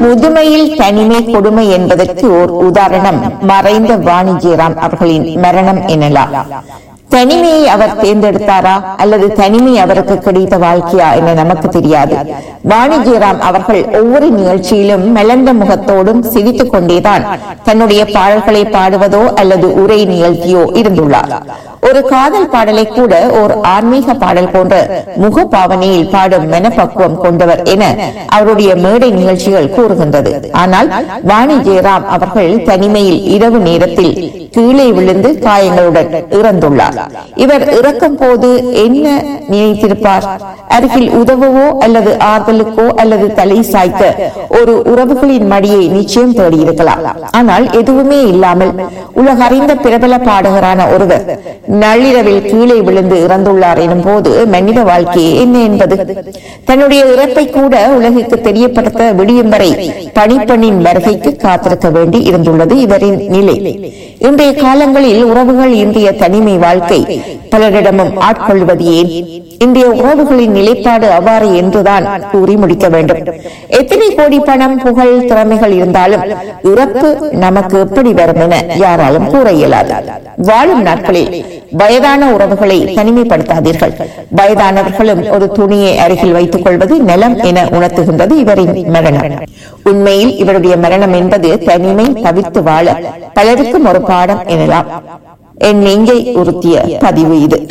முதுமையில் தனிமை கொடுமை என்பதற்கு ஓர் உதாரணம் மறைந்த வாணிஜிராம் அவர்களின் மரணம் எனலாம் தனிமையை அவர் தேர்ந்தெடுத்தாரா அல்லது தனிமை அவருக்கு கிடைத்த வாழ்க்கையா என நமக்கு தெரியாது வாணிஜிராம் அவர்கள் ஒவ்வொரு நிகழ்ச்சியிலும் மெலந்த முகத்தோடும் சிரித்துக் கொண்டேதான் தன்னுடைய பாடல்களை பாடுவதோ அல்லது உரை நிகழ்த்தியோ இருந்துள்ளார் ஒரு காதல் பாடலை கூட ஒரு ஆன்மீக பாடல் போன்ற முக பாவனையில் பாடும் மனப்பக்குவம் கொண்டவர் என அவருடைய மேடை நிகழ்ச்சிகள் கூறுகின்றது ஆனால் வாணி ஜெயராம் அவர்கள் தனிமையில் இரவு நேரத்தில் கீழே விழுந்து காயங்களுடன் இறந்துள்ளார் இவர் இறக்கும் போது என்ன நினைத்திருப்பார் அருகில் உதவவோ அல்லது ஆறுதலுக்கோ அல்லது தலை சாய்க்க ஒரு உறவுகளின் மடியை நிச்சயம் தேடியிருக்கலாம் ஆனால் எதுவுமே இல்லாமல் உலகறிந்த பிரபல பாடகரான ஒருவர் நள்ளிரவில் கீழே விழுந்து இறந்துள்ளார் எனும் போது மனித வாழ்க்கையே என்ன என்பது தன்னுடைய இறப்பை கூட உலகுக்கு தெரியப்படுத்த விடியும் வரை பணிப்பெண்ணின் வருகைக்கு காத்திருக்க வேண்டி இருந்துள்ளது இவரின் நிலை இன்றைய காலங்களில் உறவுகள் இன்றைய தனிமை வாழ்க்கை பலரிடமும் ஆட்கொள்வது ஏன் இன்றைய உறவுகளின் நிலைப்பாடு அவ்வாறு என்றுதான் கூறி முடிக்க வேண்டும் எத்தனை கோடி பணம் புகழ் திறமைகள் இருந்தாலும் இறப்பு நமக்கு எப்படி வரும் என யாராலும் கூற இயலாது வாழும் நாட்களில் வயதான உறவுகளை தனிமைப்படுத்தாதீர்கள் வயதானவர்களும் ஒரு துணியை அருகில் வைத்துக் கொள்வது நலம் என உணர்த்துகின்றது இவரின் மரணம் உண்மையில் இவருடைய மரணம் என்பது தனிமை தவித்து வாழ பலருக்கும் ஒரு பாடம் எனலாம் என் நெஞ்சை உறுத்திய பதிவு இது